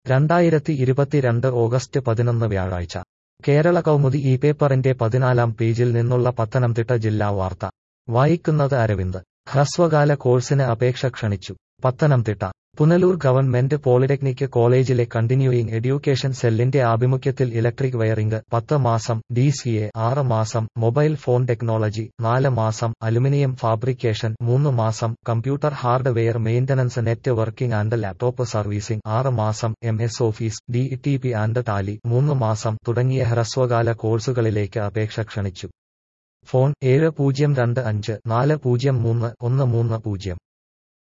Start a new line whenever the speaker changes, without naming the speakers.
രണ്ടായിരത്തി ഇരുപത്തിരണ്ട് ഓഗസ്റ്റ് പതിനൊന്ന് വ്യാഴാഴ്ച കേരള കൗമുദി ഈ പേപ്പറിന്റെ പതിനാലാം പേജിൽ നിന്നുള്ള പത്തനംതിട്ട ജില്ലാ വാർത്ത വായിക്കുന്നത് അരവിന്ദ് ഹ്രസ്വകാല കോഴ്സിന് അപേക്ഷ ക്ഷണിച്ചു പത്തനംതിട്ട പുനലൂർ ഗവൺമെന്റ് പോളിടെക്നിക് കോളേജിലെ കണ്ടിന്യൂയിങ് എഡ്യൂക്കേഷൻ സെല്ലിന്റെ ആഭിമുഖ്യത്തിൽ ഇലക്ട്രിക് വയറിംഗ് പത്ത് മാസം ഡി സി എ ആറ് മാസം മൊബൈൽ ഫോൺ ടെക്നോളജി നാല് മാസം അലുമിനിയം ഫാബ്രിക്കേഷൻ മൂന്ന് മാസം computer hardware maintenance networking and laptop servicing ആറ് മാസം M S Office D T P and Tally മൂന്ന് മാസം തുടങ്ങിയ ഹ്രസ്വകാല കോഴ്സുകളിലേക്ക് അപേക്ഷ ക്ഷണിച്ചു ഫോൺ ഏഴ് പൂജ്യം രണ്ട് അഞ്ച് നാല് പൂജ്യം മൂന്ന് ഒന്ന് മൂന്ന് പൂജ്യം